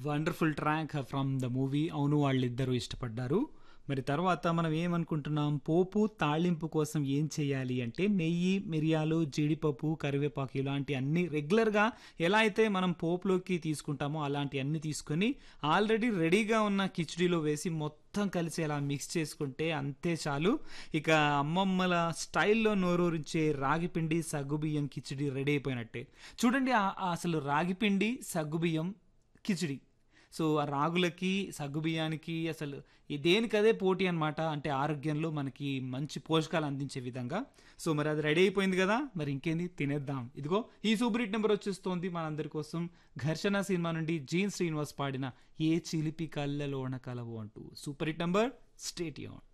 wonderful track from the movie అవును వాళ్ళిద్దరూ ఇష్టపడ్డారు మరి తర్వాత మనం ఏమనుకుంటున్నాం పోపు తాళింపు కోసం ఏం చేయాలి అంటే నెయ్యి మిరియాలు జీడిపప్పు కరివేపాకు ఇలాంటి అన్ని రెగ్యులర్గా ఎలా అయితే మనం పోపులోకి తీసుకుంటామో అలాంటి అన్ని తీసుకొని ఆల్రెడీ రెడీగా ఉన్న కిచడీలో వేసి మొత్తం కలిసి అలా మిక్స్ చేసుకుంటే అంతే చాలు ఇక అమ్మమ్మల స్టైల్లో నోరూరించే రాగిపిండి సగ్గుబియ్యం కిచడీ రెడీ అయిపోయినట్టే చూడండి ఆ- ఆ అసలు రాగిపిండి సగ్గుబియ్యం కిచిడి సో ఆ రాగులకి సగ్గుబియ్యానికి అసలు ఈ దేనికదే పోటీ అనమాట అంటే ఆరోగ్యంలో మనకి మంచి పోషకాలు అందించే విధంగా సో మరి అది రెడీ అయిపోయింది కదా మరి ఇంకేంది తినేద్దాం ఇదిగో ఈ సూపర్ హిట్ నెంబర్ వచ్చేస్తోంది మనందరి కోసం ఘర్షణ సినిమా నుండి జీన్ శ్రీనివాస్ పాడిన ఏ చిలిపి కళ్ళలోన కలవు అంటూ super hit number stay on